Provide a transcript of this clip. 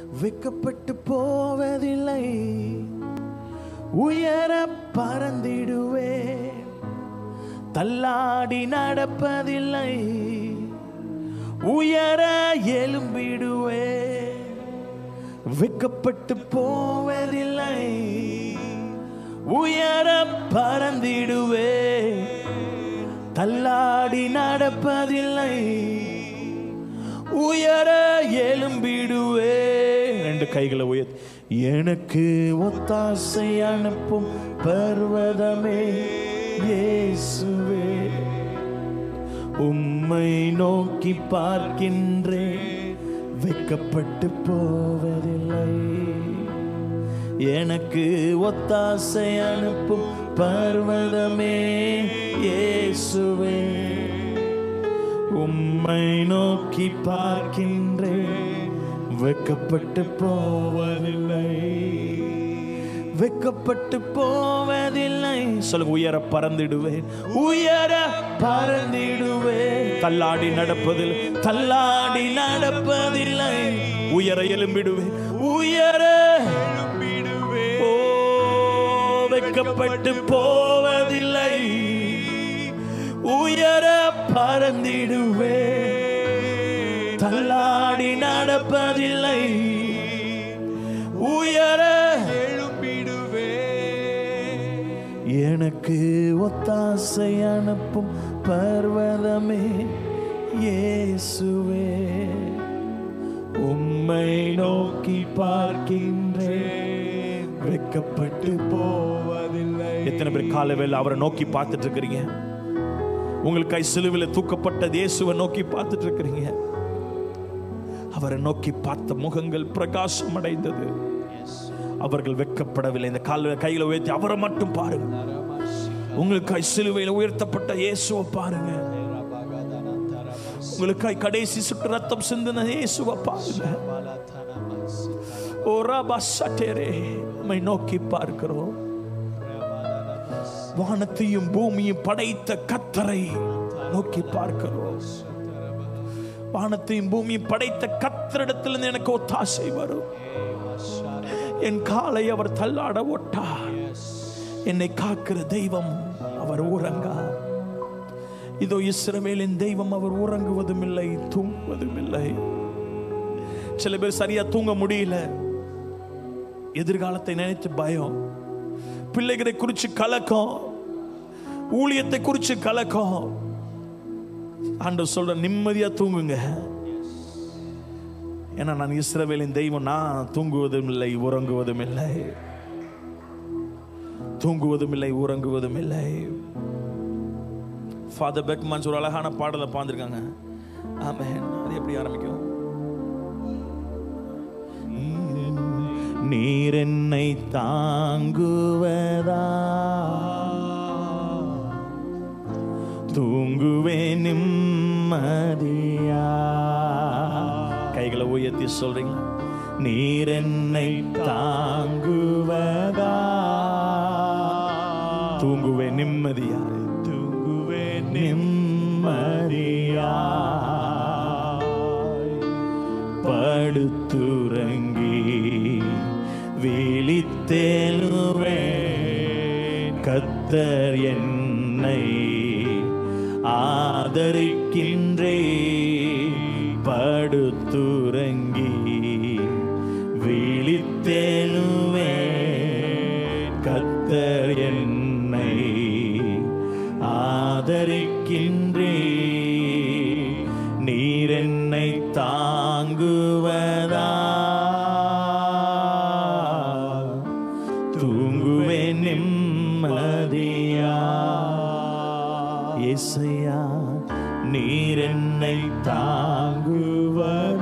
வெக்கப்பட்டு போவதில்லை உயர பறந்திடுவே தள்ளாடி நடப்பதில்லை உயர எலும்பிடுவே வெக்கப்பட்டு போவதில்லை உயர பறந்திடுவே தள்ளாடி நடப்பதில்லை உயர எலும்பிடுவே ரெண்டு கைகளை உயர் எனக்கு ஒத்தாசை அனுப்பும் பர்வதமே இயேசுவே உம்மை நோக்கி பார்க்கின்றேன் வெக்கப்பட்டு போவதில்லை எனக்கு ஒத்தாசை அனுப்பும் பர்வதமே இயேசுவே உம்மை நோக்கி பார்க்கின்றேன் வெக்கப்பட்டு போவதில்லை வெக்கப்பட்டு போவதில்லை சொல்லுங்க உயர பறந்திடுவேன் உயர பறந்திடுவேன் தள்ளாடி நடப்பதில்லை தள்ளாடி நடப்பதில்லை உயர எலும்பிடுவேன் உயர ஓ வெக்கப்பட்டு போவதில்லை உயர பறந்திடுவே தள்ளாடி நடப்பதில்லை உயர எனக்கு ஒத்தாசை அனுப்பும் பர்வதமே இயேசுவே உம்மை நோக்கி பார்க்கின்றேன் வெக்கப்பட்டு போவதில்லை எத்தனை பேர் காலவேளை அவரை நோக்கி பார்த்துட்டு இருக்கிறீங்க உங்களுக்கு கை சிலுவையில் தூக்கப்பட்ட இயேசுவை நோக்கி பார்த்துட்டு இருக்கிறீங்க அவரை நோக்கி பார்த்த முகங்கள் பிரகாசம் அடைந்தது அவர்கள் வெட்கப்படவில்லை இந்த கால கையில உயர்த்தி அவரை மட்டும் பாருங்க உங்களுக்காய் சிலுவையில் உயர்த்தப்பட்ட இயேசுவை பாருங்க உங்களுக்காய் கடைசி சுற்று ரத்தம் சிந்தின இயேசுவை பாருங்க ஓ ரபா சட்டேரே உம்மை நோக்கி பார்க்கிறோம் வானத்தையும் பூமியும் படைத்த கத்தரை நோக்கி பார்க்கிறோம் வானத்தையும் பூமியும் படைத்த கத்தரிடத்திலிருந்து எனக்கு ஒத்தாசை வரும் என் காலை அவர் தள்ளாட ஒட்டார் என்னை காக்கிற தெய்வம் அவர் உறங்கா இதோ இஸ்ரவேலின் தெய்வம் அவர் உறங்குவதும் இல்லை தூங்குவதும் இல்லை சில பேர் சரியா தூங்க முடியல எதிர்காலத்தை நினைத்து பயம் பிள்ளைகளை குறிச்சு கலக்கம் ஊழியத்தை குறிச்சு கலக்கம் ஆண்டவர் சொல்ற நிம்மதியா தூங்குங்க ஏன்னா நான் இஸ்ரவேலின் தெய்வம் நான் தூங்குவதும் இல்லை உறங்குவதும் இல்லை தூங்குவதும் இல்லை உறங்குவதும் இல்லை ஃபாதர் பெக்மான்ஸ் ஒரு அழகான பாடலை பாந்திருக்காங்க ஆமென் அது எப்படி ஆரம்பிக்கும் நீர் என்னை தாங்குவதா தூங்குவே நிம்மதியா கைகளை உயர்த்தி சொல்றீங்களா நீர் என்னை தாங்குவதா தூங்குவே நிம்மதியா தூங்குவே நிம்மதியா படுத்துறங்கி விழித்தேலுவே கத்தர் என்னை ஆதரிக்கின்றே படுத்துறங்கி விழித்தேலுவே கத்தர் என்னை ஆதரிக்கின்றே நீர் என்னை தாங்குவதா தூங்குவே நிம்மதியா இசையா நீர் என்னை தாங்குவதா